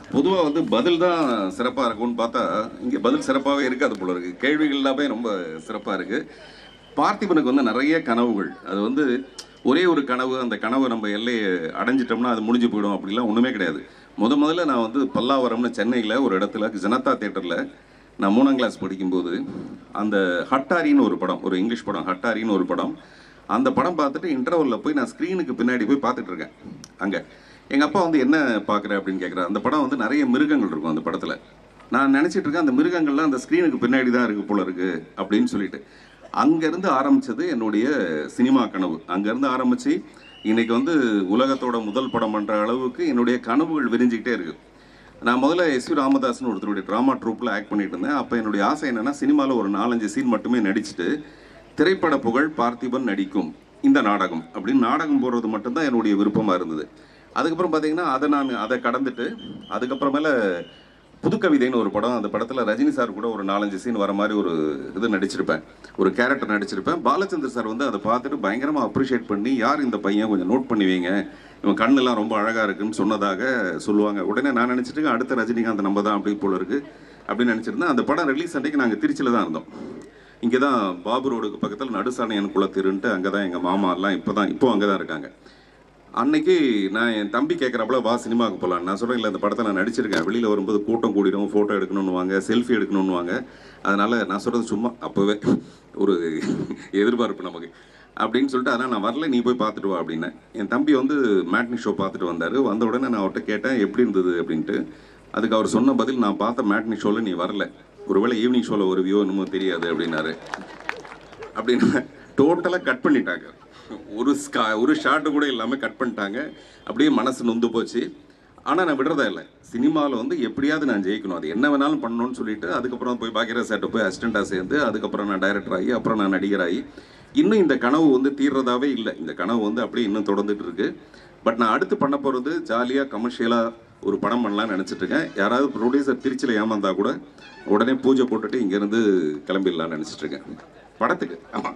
பொதுவாக வந்து பதில் தான் சிறப்பாக இருக்கும்னு பார்த்தா இங்கே பதில் சிறப்பாகவே இருக்காது போல இருக்கு கேள்விகள் எல்லாமே ரொம்ப சிறப்பாக இருக்கு பார்த்திபனுக்கு வந்து நிறைய கனவுகள் அது வந்து ஒரே ஒரு கனவு அந்த கனவை நம்ம எல்லையை அடைஞ்சிட்டோம்னா அது முடிஞ்சு போயிடும் அப்படிலாம் ஒன்றுமே கிடையாது முத முதல்ல நான் வந்து பல்லாவரம்னு சென்னையில் ஒரு இடத்துல ஜனதா தேட்டரில் நான் மூணாம் கிளாஸ் படிக்கும்போது அந்த ஹட்டாரின்னு ஒரு படம் ஒரு இங்கிலீஷ் படம் ஹட்டாரின்னு ஒரு படம் அந்த படம் பார்த்துட்டு இன்டர்வலில் போய் நான் ஸ்க்ரீனுக்கு பின்னாடி போய் பார்த்துட்டு இருக்கேன் அங்கே எங்கள் அப்பா வந்து என்ன பார்க்குற அப்படின்னு கேட்குறாரு அந்த படம் வந்து நிறைய மிருகங்கள் இருக்கும் அந்த படத்தில் நான் நினச்சிட்டு இருக்கேன் அந்த மிருகங்கள்லாம் அந்த ஸ்க்ரீனுக்கு பின்னாடி தான் இருக்குது போல இருக்கு அப்படின்னு சொல்லிட்டு அங்கேருந்து ஆரம்பிச்சது என்னுடைய சினிமா கனவு அங்கேருந்து ஆரம்பித்து இன்னைக்கு வந்து உலகத்தோட முதல் படம் பண்ணுற அளவுக்கு என்னுடைய கனவுகள் விரிஞ்சிக்கிட்டே இருக்குது நான் முதல்ல எஸ் வி ராமதாஸ்னு ஒருத்தருடைய ட்ராமா ட்ரூப்பில் ஆக்ட் பண்ணிட்டு இருந்தேன் அப்போ என்னுடைய ஆசை என்னன்னா சினிமாவில் ஒரு நாலஞ்சு சீன் மட்டுமே நடிச்சுட்டு திரைப்பட புகழ் பார்த்திபன் நடிக்கும் இந்த நாடகம் அப்படின்னு நாடகம் போடுறது மட்டும்தான் என்னுடைய விருப்பமாக இருந்தது அதுக்கப்புறம் பார்த்தீங்கன்னா அதை நான் அதை கடந்துட்டு அதுக்கப்புறமேல புதுக்கவிதைன்னு ஒரு படம் அந்த படத்தில் ரஜினி சார் கூட ஒரு நாலஞ்சு சீன் வர மாதிரி ஒரு இது நடிச்சிருப்பேன் ஒரு கேரக்டர் நடிச்சிருப்பேன் பாலச்சந்தர் சார் வந்து அதை பார்த்துட்டு பயங்கரமாக அப்ரிஷியேட் பண்ணி யார் இந்த பையன் கொஞ்சம் நோட் பண்ணி வைங்க இவன் கண்ணெல்லாம் ரொம்ப அழகாக இருக்குன்னு சொன்னதாக சொல்லுவாங்க உடனே நான் நினச்சிட்டு இருக்கேன், அடுத்த ரஜினிகாந்த் நம்ம தான் அப்படி போல இருக்கு அப்படின்னு நினச்சிருந்தேன் அந்த படம் ரிலீஸ் அன்றைக்கு நாங்கள் திருச்சியில் தான் இருந்தோம் இங்கே தான் பாபு ரோடுக்கு பக்கத்தில் நடுசாணையன் குளத்திருன்ட்டு அங்கே தான் எங்கள் மாமா எல்லாம் இப்போ தான் இப்போ அங்கே தான் இருக்காங்க அன்னைக்கு நான் என் தம்பி கேட்குறப்பல வா சினிமாவுக்கு போகலாம் நான் சொல்கிறேன் இல்லை இந்த படத்தை நான் நடிச்சிருக்கேன் வெளியில் வரும்போது கூட்டம் கூடிடும் ஃபோட்டோ எடுக்கணும்னு வாங்க செல்ஃபி எடுக்கணும்னு வாங்க அதனால் நான் சொல்கிறது சும்மா அப்போவே ஒரு எதிர்பார்ப்பு நமக்கு அப்படின்னு சொல்லிட்டு அதனால் நான் வரல நீ போய் பார்த்துட்டு வா அப்படின்னேன் என் தம்பி வந்து மேட்னி ஷோ பார்த்துட்டு வந்தார் வந்த உடனே நான் அவர்கிட்ட கேட்டேன் எப்படி இருந்தது அப்படின்ட்டு அதுக்கு அவர் சொன்ன பதில் நான் பார்த்த மேட்னி ஷோவில் நீ வரல ஒருவேளை ஈவினிங் ஷோவில் ஒரு வியூ என்னமோ தெரியாது அப்படின்னாரு அப்படின்னு டோட்டலாக கட் பண்ணிட்டாங்க ஒரு ஸ்கா ஒரு ஷாட்டு கூட இல்லாமல் கட் பண்ணிட்டாங்க அப்படியே மனசு நொந்து போச்சு ஆனால் நான் விடுறதா இல்லை சினிமாவில் வந்து எப்படியாவது நான் ஜெயிக்கணும் அது என்ன வேணாலும் பண்ணணும்னு சொல்லிட்டு அதுக்கப்புறம் போய் பாக்கியராஜ் சார்ட்ட போய் அசிஸ்டண்ட்டாக சேர்ந்து அதுக்கப்புறம் நான் டைரக்டர் ஆகி அப்புறம் நான் நடிகராகி இன்னும் இந்த கனவு வந்து தீர்றதாவே இல்லை இந்த கனவு வந்து அப்படியே இன்னும் தொடர்ந்துட்டு இருக்கு பட் நான் அடுத்து பண்ண போகிறது ஜாலியாக கமர்ஷியலாக ஒரு படம் பண்ணலாம்னு நினச்சிட்டு இருக்கேன் யாராவது ப்ரொடியூசர் திருச்சியில் ஏமாந்தா கூட உடனே பூஜை போட்டுட்டு இங்கேருந்து கிளம்பிடலாம்னு நினச்சிட்டு இருக்கேன் படத்துக்கு ஆமாம்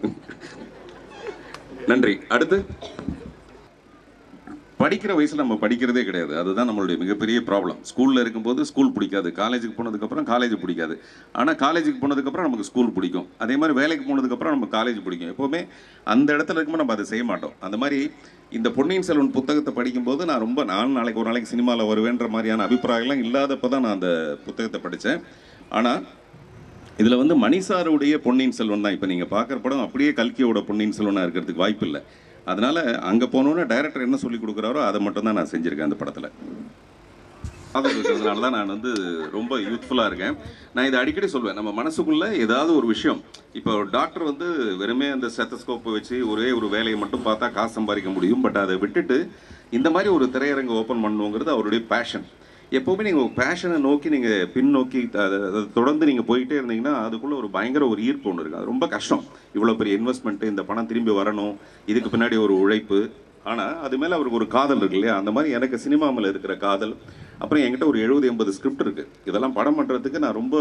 நன்றி அடுத்து படிக்கிற வயசுல நம்ம படிக்கிறதே கிடையாது அதுதான் நம்மளுடைய மிகப்பெரிய ப்ராப்ளம் ஸ்கூல்ல இருக்கும்போது ஸ்கூல் பிடிக்காது காலேஜுக்கு போனதுக்கப்புறம் காலேஜ் பிடிக்காது ஆனால் காலேஜுக்கு போனதுக்கப்புறம் நமக்கு ஸ்கூல் பிடிக்கும் அதே மாதிரி வேலைக்கு போனதுக்கப்புறம் நமக்கு காலேஜ் பிடிக்கும் எப்போவுமே அந்த இடத்துல இருக்கும்போது நம்ம அதை செய்ய மாட்டோம் அந்த மாதிரி இந்த பொன்னியின் செல்வன் புத்தகத்தை படிக்கும்போது நான் ரொம்ப நான் நாளைக்கு ஒரு நாளைக்கு சினிமாவில் வருவேன்ற மாதிரியான அபிப்பிராயம்லாம் இல்லாதப்போ தான் நான் அந்த புத்தகத்தை படித்தேன் ஆனால் இதில் வந்து மணிசாருடைய பொன்னியின் செல்வன் தான் இப்போ நீங்கள் பார்க்குற படம் அப்படியே கல்கியோட பொன்னியின் செல்வனாக இருக்கிறதுக்கு வாய்ப்பு இல்லை அதனால அங்கே போனோன்னே டைரக்டர் என்ன சொல்லி கொடுக்குறாரோ அதை மட்டும் தான் நான் செஞ்சுருக்கேன் அந்த படத்தில் அது இருக்கிறதுனால தான் நான் வந்து ரொம்ப யூத்ஃபுல்லாக இருக்கேன் நான் இதை அடிக்கடி சொல்வேன் நம்ம மனசுக்குள்ள ஏதாவது ஒரு விஷயம் இப்போ டாக்டர் வந்து வெறுமே அந்த ஸ்டெத்தஸ்கோப்பை வச்சு ஒரே ஒரு வேலையை மட்டும் பார்த்தா காசு சம்பாதிக்க முடியும் பட் அதை விட்டுட்டு இந்த மாதிரி ஒரு திரையரங்கு ஓப்பன் பண்ணுங்கிறது அவருடைய பேஷன் எப்போவுமே நீங்கள் பேஷனை நோக்கி நீங்கள் பின்னோக்கி அதை அதை தொடர்ந்து நீங்கள் போயிட்டே இருந்தீங்கன்னா அதுக்குள்ளே ஒரு பயங்கர ஒரு ஈர்ப்பு ஒன்று இருக்குது அது ரொம்ப கஷ்டம் இவ்வளோ பெரிய இன்வெஸ்ட்மெண்ட்டு இந்த பணம் திரும்பி வரணும் இதுக்கு பின்னாடி ஒரு உழைப்பு ஆனால் அது மேலே அவருக்கு ஒரு காதல் இருக்கு இல்லையா அந்த மாதிரி எனக்கு சினிமா மேலே இருக்கிற காதல் அப்புறம் என்கிட்ட ஒரு எழுபது எண்பது ஸ்கிரிப்ட் இருக்குது இதெல்லாம் படம் பண்ணுறதுக்கு நான் ரொம்ப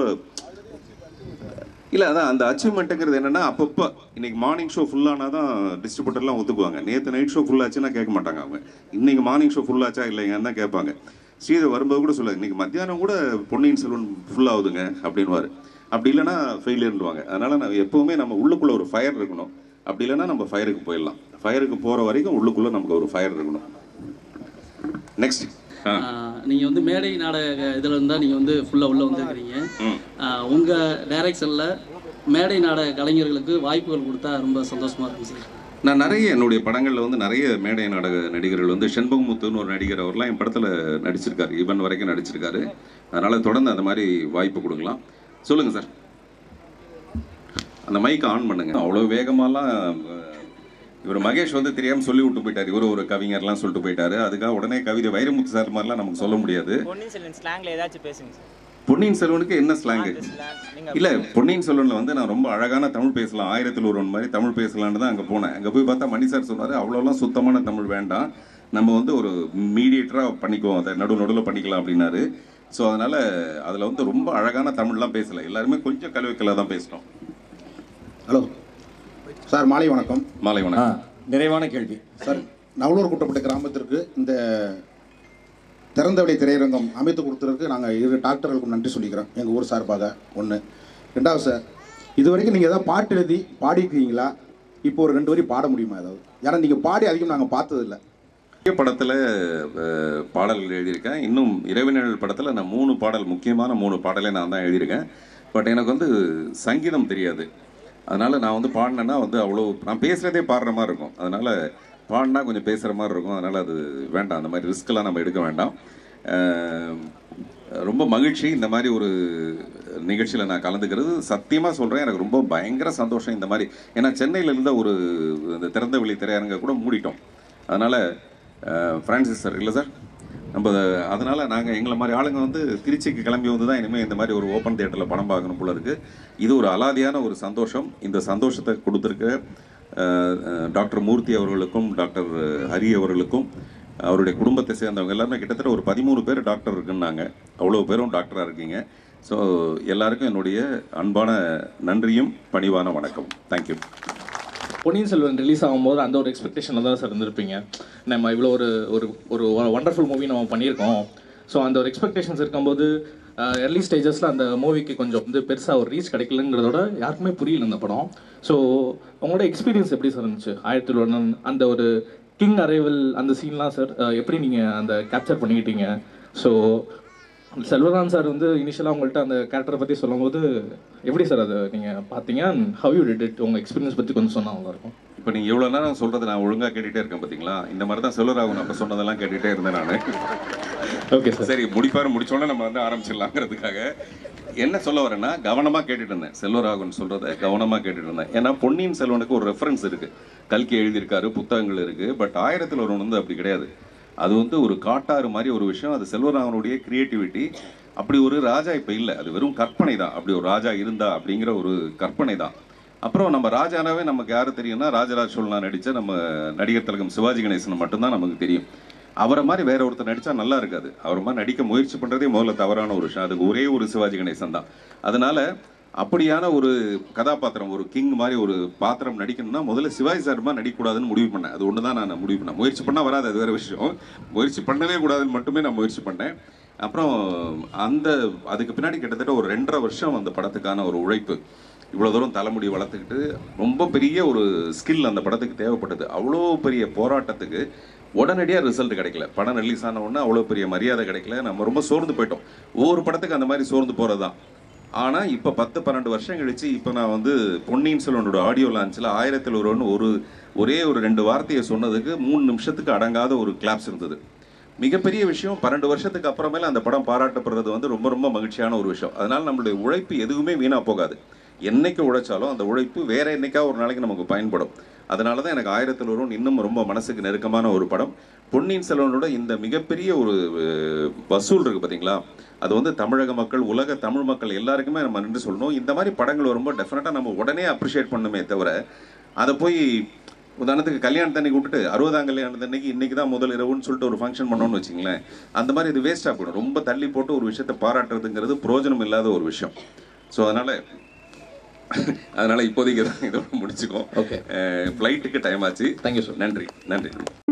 இல்லை அதான் அந்த அச்சீவ்மெண்ட்டுங்கிறது என்னன்னா அப்பப்போ இன்னைக்கு மார்னிங் ஷோ ஃபுல்லானா தான் டிஸ்ட்ரிபியூட்டர்லாம் ஒத்துக்குவாங்க நேற்று நைட் ஷோ ஃபுல்லாச்சுன்னா கேட்க மாட்டாங்க அவங்க இன்னைக்கு மார்னிங் ஷோ ஃபுல்லாச்சா இல்லைங்கன்னு தான் கேட்பாங்க ஸ்ரீதர் வரும்போது கூட சொல்லுவாங்க இன்னைக்கு மத்தியானம் கூட பொன்னியின் செல்வன் ஃபுல் ஆகுதுங்க அப்படின்வாரு அப்படி இல்லைன்னா ஃபெயிலியர்னுவாங்க அதனால நான் எப்பவுமே நம்ம உள்ளுக்குள்ள ஒரு ஃபயர் இருக்கணும் அப்படி இல்லைன்னா நம்ம ஃபயருக்கு போயிடலாம் ஃபயருக்கு போகிற வரைக்கும் உள்ளுக்குள்ள நமக்கு ஒரு ஃபயர் இருக்கணும் நெக்ஸ்ட் ஆ நீங்கள் வந்து மேடை நாடக இதில் இருந்தால் நீங்கள் வந்து ஃபுல்லாக உள்ளே வந்திருக்கிறீங்க ம் உங்கள் டைரக்ஷனில் மேடை நாடக கலைஞர்களுக்கு வாய்ப்புகள் கொடுத்தா ரொம்ப சந்தோஷமாக இருக்கும் சார் நான் நிறைய என்னுடைய படங்களில் வந்து நிறைய மேடை நாடக நடிகர்கள் வந்து செண்பகமுத்துன்னு ஒரு நடிகர் அவர்லாம் என் படத்தில் நடிச்சிருக்காரு ஈவன் வரைக்கும் நடிச்சிருக்காரு அதனால தொடர்ந்து அந்த மாதிரி வாய்ப்பு கொடுக்கலாம் சொல்லுங்க சார் அந்த மைக்கை ஆன் பண்ணுங்க அவ்வளோ வேகமாலாம் அஹ், இவர் மகேஷ் வந்து தெரியாமல் சொல்லி விட்டு போயிட்டார் இவர் ஒரு கவிஞர்லாம் சொல்லிட்டு போயிட்டாரு அதுக்காக உடனே கவிதை வைரமுத்து சார் மாதிரிலாம் நமக்கு சொல்ல முடியாது பொன்னியின் செல்வன் ஸ்லாங்ல ஏதாச்சும் பேசுங்க சார் பொன்னியின் செல்வனுக்கு என்ன ஸ்லாங்கு ஸ்லாங் நீங்க இல்ல பொன்னியின் செல்வன்ல வந்து நான் ரொம்ப அழகான தமிழ் பேசலாம் ஆயிரத்தில் ஒருவன் மாதிரி தமிழ் பேசலாம்னு தான் அங்க போனேன் அங்க போய் பார்த்தா மணி சார் சொன்னாரு அவ்வளோலாம் சுத்தமான தமிழ் வேண்டாம் நம்ம வந்து ஒரு மீடியேட்டரா பண்ணிக்குவோம் அதை நடு நடுவில் பண்ணிக்கலாம் அப்படின்னாரு ஸோ அதனால அதுல வந்து ரொம்ப அழகான தமிழ்லாம் பேசல எல்லாருமே கொஞ்சம் கலவைக்கலாக தான் பேசினோம் ஹலோ சார் மாலை வணக்கம் மாலை ஆ வணக்கம் நிறைவான கேள்வி சார் நவலூர் குட்டப்பட்ட கிராமத்திற்கு இந்த திறந்தவெளி திரையரங்கம் அமைத்து கொடுத்ததற்கு நாங்கள் இரு டாக்டர்களுக்கும் நன்றி சொல்லிக்கிறோம் எங்கள் ஊர் சார்பாக ஒன்று ரெண்டாவது சார் இது வரைக்கும் நீங்கள் ஏதாவது பாட்டு எழுதி பாடியிருக்கீங்களா இப்போ ஒரு ரெண்டு வரி பாட முடியுமா ஏதாவது ஏன்னா நீங்கள் பாடி அதிகம் நாங்கள் பார்த்ததில்ல முக்கிய படத்தில் அஹ், பாடல்கள் எழுதியிருக்கேன் இன்னும் இரவினல் படத்தில் நான் மூணு பாடல் முக்கியமான மூணு பாடலை நான் தான் எழுதியிருக்கேன் பட் எனக்கு வந்து சங்கீதம் தெரியாது அதனால் நான் வந்து பாடினேன்னா வந்து அவ்வளோ நான் பேசுகிறதே பாடுற மாதிரி இருக்கும் அதனால் பாடினா கொஞ்சம் பேசுகிற மாதிரி இருக்கும் அதனால் அது வேண்டாம் அந்த மாதிரி ரிஸ்க்கெல்லாம் நம்ம எடுக்க வேண்டாம் அஹ், ரொம்ப மகிழ்ச்சி இந்த மாதிரி ஒரு நிகழ்ச்சியில் நான் கலந்துக்கிறது சத்தியமாக சொல்கிறேன் எனக்கு ரொம்ப பயங்கர சந்தோஷம் இந்த மாதிரி ஏன்னா சென்னையில் இருந்த ஒரு இந்த திறந்த வெளி திரையரங்க கூட மூடிட்டோம் அதனால் ஃப்ரான்சிஸ் சார் இல்லை சார் நம்ம அதனால் நாங்கள் எங்களை மாதிரி ஆளுங்க வந்து திருச்சிக்கு கிளம்பி வந்து தான் இனிமேல் இந்த மாதிரி ஒரு ஓப்பன் தியேட்டரில் படம் பார்க்கணும் போல இருக்குது இது ஒரு அலாதியான ஒரு சந்தோஷம் இந்த சந்தோஷத்தை கொடுத்துருக்க அஹ், அஹ், டாக்டர் மூர்த்தி அவர்களுக்கும் டாக்டர் ஹரி அவர்களுக்கும் அவருடைய குடும்பத்தை சேர்ந்தவங்க எல்லாருமே கிட்டத்தட்ட ஒரு பதிமூணு பேர் டாக்டர் இருக்குன்னாங்க அவ்வளோ பேரும் டாக்டராக இருக்கீங்க ஸோ எல்லாருக்கும் என்னுடைய அன்பான நன்றியும் பணிவான வணக்கம் தேங்க்யூ பொன்னியின் செல்வன் ரிலீஸ் ஆகும்போது அந்த ஒரு எக்ஸ்பெக்டேஷனில் தான் சார் இருந்திருப்பீங்க நம்ம இவ்வளோ ஒரு ஒரு ஒரு ஒண்டர்ஃபுல் மூவி நம்ம பண்ணியிருக்கோம் ஸோ அந்த ஒரு எக்ஸ்பெக்டேஷன்ஸ் இருக்கும்போது எர்லி ஸ்டேஜஸில் அந்த மூவிக்கு கொஞ்சம் வந்து பெருசாக ஒரு ரீச் கிடைக்கலங்கிறதோட யாருக்குமே புரியல இந்த படம் ஸோ உங்களோட எக்ஸ்பீரியன்ஸ் எப்படி சார் இருந்துச்சு ஆயிரத்தி ஒன்று அந்த ஒரு கிங் அரைவல் அந்த சீன்லாம் சார் எப்படி நீங்கள் அந்த கேப்சர் பண்ணிக்கிட்டீங்க ஸோ செல்வரான் சார் வந்து இனிஷியலாக உங்கள்கிட்ட அந்த கேரக்டரை பற்றி சொல்லும்போது எப்படி சார் அதை நீங்கள் பார்த்தீங்க ஹவ் யூ டிட் இட் உங்கள் எக்ஸ்பீரியன்ஸ் பற்றி கொஞ்சம் சொன்னால் நல்லாயிருக்கும் இப்போ நீங்கள் இவ்வளோ நேரம் சொல்கிறது நான் ஒழுங்காக கேட்டுகிட்டே இருக்கேன் பார்த்தீங்களா இந்த மாதிரி தான் செல்வராகவன் நம்ம சொன்னதெல்லாம் கேட்டுகிட்டே இருந்தேன் நான் ஓகே சார் சரி முடிப்பாரு முடிச்சோடனே நம்ம வந்து ஆரம்பிச்சிடலாங்கிறதுக்காக என்ன சொல்ல வரேன்னா கவனமாக கேட்டுட்டு இருந்தேன் செல்வராகவன் சொல்கிறத கவனமாக கேட்டுட்டு இருந்தேன் ஏன்னா பொன்னியின் செல்வனுக்கு ஒரு ரெஃபரன்ஸ் இருக்குது கல்கி எழுதியிருக்காரு புத்தகங்கள் இருக்குது பட் ஆயிரத்தில் ஒருவன் வந்து அப்படி கிடையாது அது வந்து ஒரு காட்டாறு மாதிரி ஒரு விஷயம் அது செல்வராகவனுடைய கிரியேட்டிவிட்டி அப்படி ஒரு ராஜா இப்போ இல்லை அது வெறும் கற்பனை தான் அப்படி ஒரு ராஜா இருந்தா அப்படிங்கிற ஒரு கற்பனை தான் அப்புறம் நம்ம ராஜானாவே நமக்கு யாரு தெரியும்னா ராஜராஜ சோழனா நடித்த நம்ம நடிகர் திலகம் சிவாஜி கணேசன் மட்டும்தான் நமக்கு தெரியும் அவரை மாதிரி வேற ஒருத்தர் நடிச்சா நல்லா இருக்காது அவர் மாதிரி நடிக்க முயற்சி பண்றதே முதல்ல தவறான ஒரு விஷயம் அதுக்கு ஒரே ஒரு சிவாஜி கணேசன் தான் அதனால அப்படியான ஒரு கதாபாத்திரம் ஒரு கிங் மாதிரி ஒரு பாத்திரம் நடிக்கணும்னா முதல்ல சிவாஜி சார் மாதிரி நடிக்கக்கூடாதுன்னு முடிவு பண்ணேன் அது ஒன்று தான் நான் முடிவு பண்ணேன் முயற்சி பண்ணால் வராது அது வேற விஷயம் முயற்சி பண்ணவே கூடாதுன்னு மட்டுமே நான் முயற்சி பண்ணேன் அப்புறம் அந்த அதுக்கு பின்னாடி கிட்டத்தட்ட ஒரு ரெண்டரை வருஷம் அந்த படத்துக்கான ஒரு உழைப்பு இவ்வளோ தூரம் தலைமுடி வளர்த்துக்கிட்டு ரொம்ப பெரிய ஒரு ஸ்கில் அந்த படத்துக்கு தேவைப்பட்டது அவ்வளோ பெரிய போராட்டத்துக்கு உடனடியாக ரிசல்ட் கிடைக்கல படம் ரிலீஸ் ஆன உடனே அவ்வளோ பெரிய மரியாதை கிடைக்கல நம்ம ரொம்ப சோர்ந்து போயிட்டோம் ஒவ்வொரு படத்துக்கு அந்த மாதிரி சோர்ந்து போகிறது தான் ஆனால் இப்போ பத்து பன்னெண்டு வருஷம் கழிச்சு இப்போ நான் வந்து பொன்னியின் செல்வனோட ஆடியோ லான்ச்சில் ஆயிரத்தில் ஒருவன் ஒரு ஒரே ஒரு ரெண்டு வார்த்தையை சொன்னதுக்கு மூணு நிமிஷத்துக்கு அடங்காத ஒரு கிளாப்ஸ் இருந்தது மிகப்பெரிய விஷயம் பன்னெண்டு வருஷத்துக்கு அப்புறமேல அந்த படம் பாராட்டப்படுறது வந்து ரொம்ப ரொம்ப மகிழ்ச்சியான ஒரு விஷயம் அதனால நம்மளுடைய உழைப்பு எதுவுமே வீணா போகாது என்னைக்கு உழைச்சாலும் அந்த உழைப்பு வேற என்னைக்கா ஒரு நாளைக்கு நமக்கு பயன்படும் அதனால தான் எனக்கு ஆயிரத்தில் ஒருவன் இன்னும் ரொம்ப மனசுக்கு நெருக்கமான ஒரு படம் பொன்னியின் செல்வனோட இந்த மிகப்பெரிய ஒரு அஹ், வசூல் இருக்கு பார்த்தீங்களா அது வந்து தமிழக மக்கள் உலக தமிழ் மக்கள் எல்லாருக்குமே நம்ம நின்று சொல்லணும் இந்த மாதிரி படங்கள் வரும்போது டெஃபினட்டாக நம்ம உடனே அப்ரிஷியேட் பண்ணுமே தவிர அதை போய் உதாரணத்துக்கு கல்யாணத்தன்னைக்கு விட்டுட்டு அறுபதாம் கல்யாணத்தன்னைக்கு இன்னைக்கு தான் முதல் இரவுன்னு சொல்லிட்டு ஒரு ஃபங்க்ஷன் பண்ணோம்னு வச்சுங்களேன் அந்த மாதிரி இது வேஸ்ட்டாக போயிடும் ரொம்ப தள்ளி போட்டு ஒரு விஷயத்தை பாராட்டுறதுங்கிறது பிரயோஜனம் இல்லாத ஒரு விஷயம் ஸோ அதனால அதனால இப்போதைக்கு தான் இதோட முடிச்சுக்கோம் Okay. ஃப்ளைட்டுக்கு டைம் ஆச்சு Thank you, sir. நன்றி நன்றி